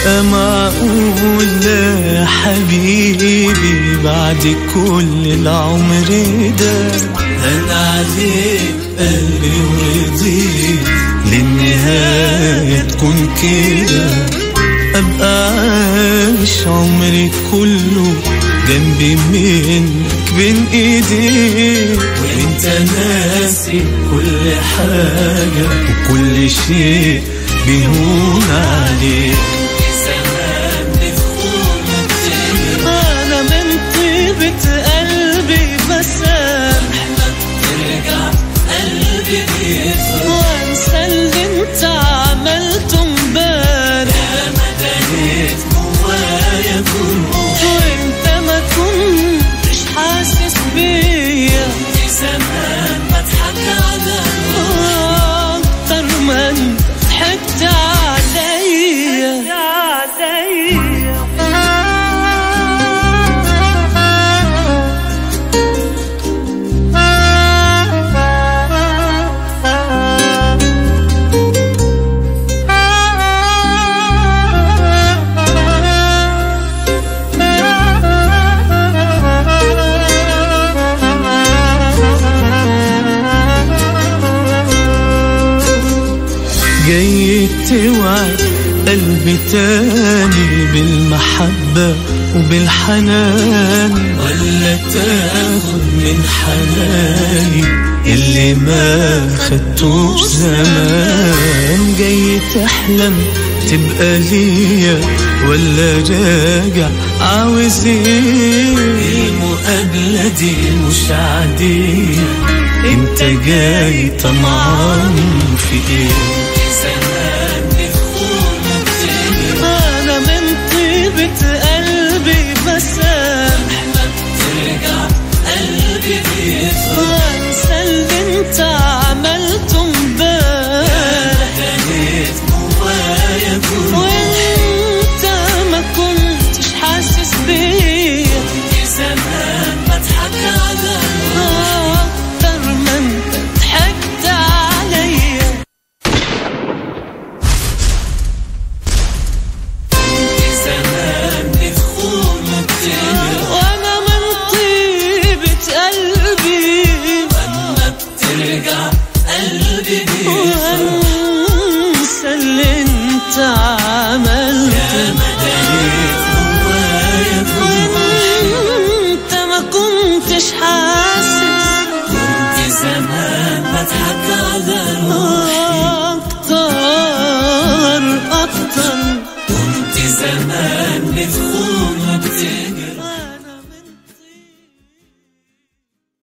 بقى معقول لا حبيبي بعد كل العمر ده هان عليك قلبي ورضيت للنهاية تكون كده أبقى عايش عمري كله جنبي منك بين ايديك وانت ناسي كل حاجة وكل شيء بيهون عليك انا من طيبة قلبي بسامح وانسى اللي انت عملته امبارح وانت ما كنتش حاسس بيا اكتر ما انت ضحكت جاي توعد قلبي تاني بالمحبة وبالحنان ولا تاخد من حناني اللي ما خدتوش زمان جاي تحلم تبقى ليا ولا راجع عاوز ايه المقابلة دي مش عادية انت جاي طمعان في ايه